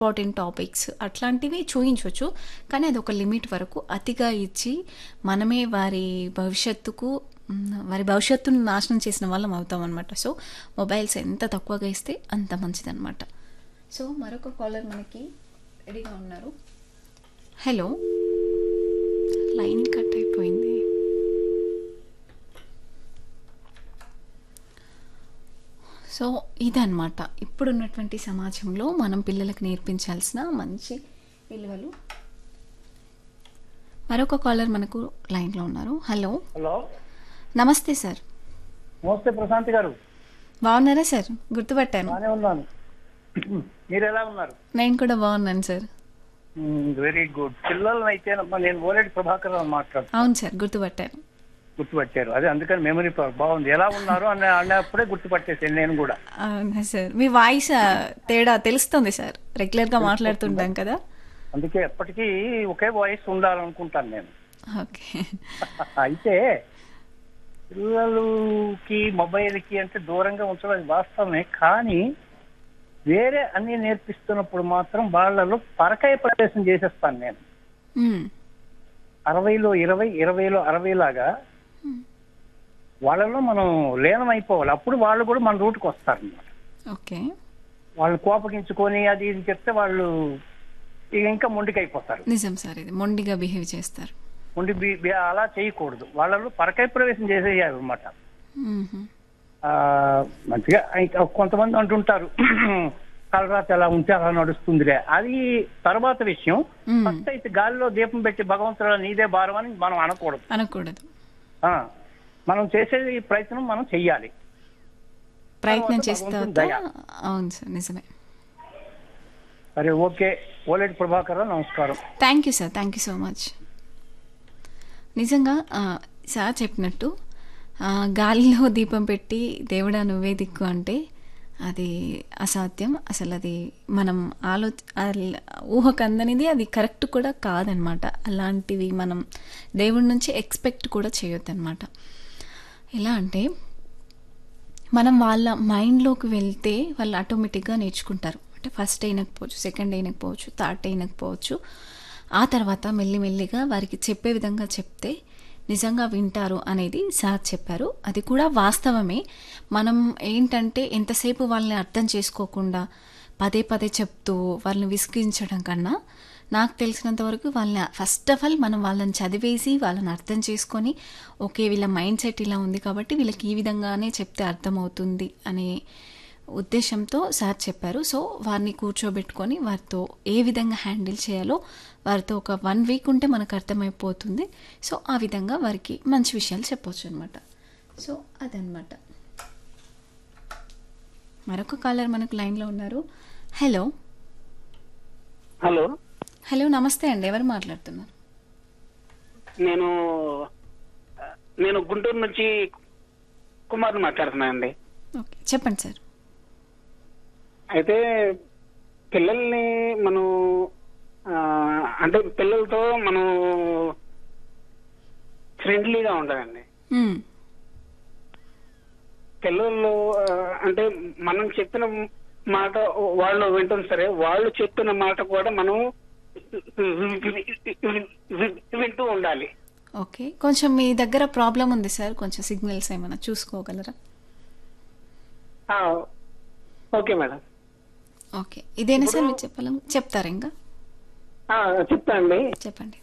Important topics అట్లాంటివి చూయించవచ్చు కానీ అది ఒక లిమిట్ వరకు అతిగా ఇచ్చి మనమే వారి భవిష్యత్తుకు మ్, వారి భవిష్యత్తును నాశనం చేసిన వాళ్ళం అవుతాం అనమాట సో మొబైల్స్ ఎంత తక్కువగా ఇస్తే అంత మంచిదన్నమాట సో మరొక కాలర్ మనకి రెడీగా ఉన్నారు హలో లైన్ కట్ అయిపోయింది సో ఇదన్నమాట ఇప్పుడున్నటువంటి సమాజంలో మనం పిల్లలకు నేర్పించాల్సిన మంచి విలువలు మరొక కాలర్ మనకు లైన్లో ఉన్నారు హలో హలో నమస్తే సార్ నమస్తే ప్రశాంత్ గారు బాగున్నారా సార్ గుర్తుపట్టాను బాగానే ఉన్నాను మీరు ఎలా ఉన్నారు నేను కూడా బాగున్నాను సార్ వెరీ గుడ్ పిల్లల్ని అయితే నేను ఓలేటి ప్రభాకర్ రావు మాట్లాడుతాను అవును సార్ గుర్తుపట్టాను గుర్తుపట్టారు అదే అందుకని మెమరీ పవర్ బాగుంది ఎలా ఉన్నారు అన్న అన్నప్పుడే గుర్తుపట్టేసాను నేను కూడా అవునా సార్ మీ వాయిస్ ఆ, తేడా తెలుస్తుంది సార్ రెగ్యులర్గా మాట్లాడుతుంటాం కదా అందుకే ఎప్పటికీ ఒకే వాయిస్ ఉండాలనుకుంటాను నేను ఓకే అయితే పిల్లలకి మొబైల్కి అంటే దూరంగా ఉంచడం అది వాస్తవమే కానీ వేరే అన్ని నేర్పిస్తున్నప్పుడు మాత్రం వాళ్ళలో పరకాయ ప్రవేశం చేసేస్తాను నేను మ్, అరవైలో ఇరవై ఇరవైలో అరవై లాగా వాళ్ళలో మనం లీనం అయిపోవాలి అప్పుడు వాళ్ళు కూడా మన రూట్కి వస్తారు అన్నమాట ఓకే వాళ్ళు కోపగించుకొని అది ఇది చెప్తే వాళ్ళు ఇక ఇంకా మొండికైపోతారు నిజం సార్ ఇది మొండిగా బిహేవ్ చేస్తారు మొండి బి- బి- అలా చేయకూడదు వాళ్ళలో పరకాయ ప్రవేశం చేసేయాలి అనమాట మ్మ్. మంచిగా ఇంకా కొంతమంది అంటుంటారు కలరాత ఎలా ఉంటే అలా నడుస్తుందిలే అది తర్వాత విషయం మ్మ్. ఫస్ట్ అయితే గాలిలో దీపం పెట్టి భగవంతుడు నీదే భారం అని మనం అనకూడదు అనకూడదు ఆ, మనం చేసే ప్రయత్నం మనం చెయ్యాలి ప్రయత్నం తర్వాత చేస్తా భగవంతుని దయ. అవును సార్ నిజమే సరే ఓకే ఓలేటి ప్రభాకర్ రావు, నమస్కారం thank you sir thank you so much నిజంగా ఆ, సార్ చెప్పినట్టు ఆ, గాలిలో దీపం పెట్టి దేవుడా నువ్వే దిక్కు అంటే అది అసాధ్యం అసలు అది మనం ఆలో అల్- ఊహకు అందనిది అది కరెక్ట్ కూడా కాదనమాట అలాంటివి మనం దేవుడి నుంచి ఎక్స్పెక్ట్ కూడా చేయొద్దన్నమాట ఎలా అంటే మనం వాళ్ళ మైండ్లోకి వెళ్తే వాళ్ళు ఆటోమేటిక్గా నేర్చుకుంటారు అంటే ఫస్ట్ అయినకపోవచ్చు సెకండ్ అయినకపోవచ్చు థర్డ్ అయినకపోవచ్చు ఆ తర్వాత మెల్లిమెల్లిగా వారికి చెప్పే విధంగా చెప్తే నిజంగా వింటారు అనేది సార్ చెప్పారు అది కూడా వాస్తవమే మనం ఏంటంటే ఎంతసేపు వాళ్ళని అర్థం చేసుకోకుండా పదే పదే చెప్తూ వాళ్ళని విసిగించడం కన్నా నాకు తెలిసినంత వరకు వాళ్ళని ఫస్ట్ ఆఫ్ ఆల్ మనం వాళ్ళని చదివేసి వాళ్ళని అర్థం చేసుకొని ఓకే వీళ్ళ మైండ్ సెట్ ఇలా ఉంది కాబట్టి వీళ్ళకి ఈ విధంగానే చెప్తే అర్థమవుతుంది అనే ఉద్దేశంతో సార్ చెప్పారు సో వారిని కూర్చోబెట్టుకొని వారితో ఏ విధంగా హ్యాండిల్ చేయాలో వారితో ఒక వన్ వీక్ ఉంటే మనకు అర్థమైపోతుంది సో ఆ విధంగా వారికి మంచి విషయాలు చెప్పొచ్చు అనమాట సో అదనమాట మరొక కాలర్ మనకు లైన్లో ఉన్నారు హలో హలో హలో నమస్తే అండి ఎవరు మాట్లాడుతున్నారు నేను నేను గుంటూరు నుంచి కుమార్ మాట్లాడుతున్నానండి ఓకే చెప్పండి సార్ అయితే పిల్లల్ని మనం ఆ, అంటే పిల్లలతో మనం ఫ్రెండ్లీగా ఉండాలండి మ్మ్. పిల్లలు ఆ, అంటే మనం చెప్పిన మాట వాళ్ళు వింటుంది సరే వాళ్ళు చెప్పిన మాట కూడా మనం వింటూ ఉండాలి ఓకే కొంచెం మీ దగ్గర ప్రాబ్లం ఉంది సార్ కొంచెం సిగ్నల్స్ ఏమైనా చూసుకోగలరా ఆ, ఓకే మేడం ఓకే ఇదేనా సార్ మీరు చెప్పాలి చెప్తారా ఇంకా ఆ, చెప్తానండి చెప్పండి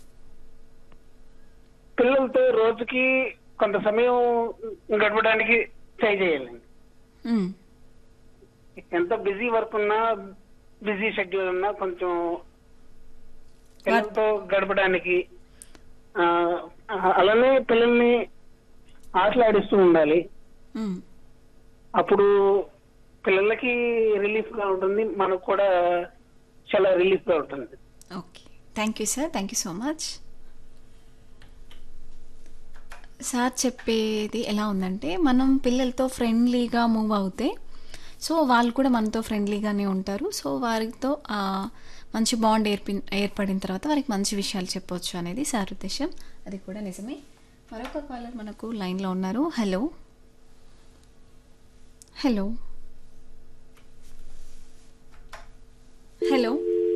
పిల్లలతో రోజుకి కొంత సమయం గడపడానికి ట్రై చేయాలండి మ్మ్. ఎంత బిజీ వర్క్ ఉన్నా బిజీ షెడ్యూల్ ఉన్నా కొంచెం పిల్లలతో గడపడానికి ఆ, అలానే పిల్లల్ని ఆటలాడిస్తూ ఉండాలి మ్మ్. అప్పుడు పిల్లలకి రిలీఫ్ గా ఉంటుంది మనకు కూడా చాలా రిలీఫ్ గా ఉంటుంది okay thank you sir thank you so much sir చెప్పేది ఎలా ఉందంటే మనం పిల్లలతో ఫ్రెండ్లీగా మూవ్ అవుతే సో వాళ్ళు కూడా మనతో ఫ్రెండ్లీగానే ఉంటారు సో వారితో ఆ, మంచి బాండ్ ఏర్పి ఏర్పడిన తర్వాత వారికి మంచి విషయాలు చెప్పొచ్చు అనేది సార్ ఉద్దేశం అది కూడా నిజమే మరొక కాలర్ మనకు లైన్లో ఉన్నారు హలో హలో హలో